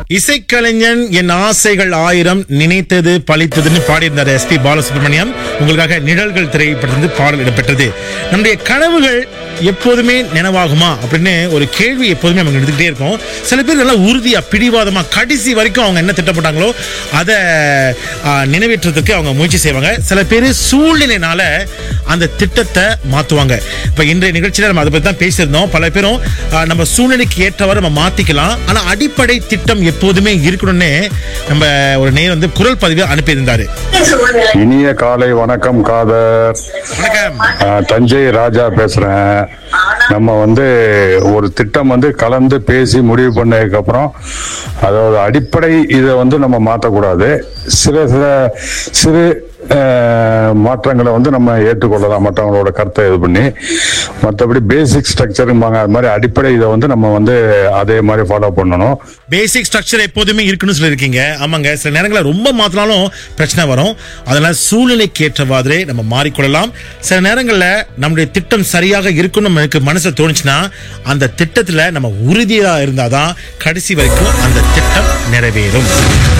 இசைக்கலைஞன் என் ஆசைகள் ஆயிரம் நினைத்தது பழித்ததுன்னு பாடியிருந்தார் எஸ்பி பாலசுப்ரமணியம் உங்களுக்காக நிழல்கள் திரைப்படத்திலிருந்து பாடல் இடம்பெற்றது நம்முடைய கனவுகள் எப்போதுமே நினைவாகுமா அப்படின்னு ஒரு கேள்வி எப்போதுமே அவங்க எடுத்துக்கிட்டே இருக்கோம் சில பேர் நல்லா உறுதியா பிடிவாதமா கடைசி வரைக்கும் அவங்க என்ன திட்டப்பட்டாங்களோ அதை ஆ, நிறைவேற்றுறதுக்கு அவங்க முயற்சி செய்வாங்க சில பேர் சூழ்நிலைனால அந்த திட்டத்தை மாத்துவாங்க இப்ப இன்றைய நிகழ்ச்சியில நம்ம அதை பத்தி தான் பேசியிருந்தோம் பல பேரும் ஆ, நம்ம சூழ்நிலைக்கு ஏற்றவாறு நம்ம மாத்திக்கலாம் ஆனா அடிப்படை திட்டம் எப்போதுமே இருக்கணும்னு நம்ம ஒரு நேர் வந்து குரல் பதிவு அனுப்பியிருந்தாரு இனிய காலை வணக்கம் காதர் வணக்கம் ஆஹ், தஞ்சை ராஜா பேசுறேன் நம்ம வந்து ஒரு திட்டம் வந்து கலந்து பேசி முடிவு பண்ணதுக்கு அப்புறம் அதோட அடிப்படை இதை வந்து நம்ம மாற்றக்கூடாது சில சில சிறு ஆஹ், மாற்றங்களை வந்து நம்ம ஏற்றுக்கொள்ளலாம் மற்றவங்களோட கருத்தை இது பண்ணி மற்றபடி பேசிக் ஸ்ட்ரக்சரும்பாங்க அது மாதிரி அடிப்படை இதை வந்து நம்ம வந்து அதே மாதிரி ஃபாலோ பண்ணணும் பேசிக் ஸ்ட்ரக்சர் எப்போதுமே இருக்குன்னு சொல்லியிருக்கீங்க ஆமாங்க சில நேரங்களில் ரொம்ப மாத்தினாலும் பிரச்சனை வரும் அதனால சூழ்நிலைக்கு ஏற்றவாறு நம்ம மாறிக்கொள்ளலாம் சில நேரங்களில் நம்முடைய திட்டம் சரியாக இருக்குன்னு நமக்கு மனசுல தோணுச்சுன்னா அந்த திட்டத்துல நம்ம உறுதியா இருந்தாதான் கடைசி வரைக்கும் அந்த திட்டம் நிறைவேறும்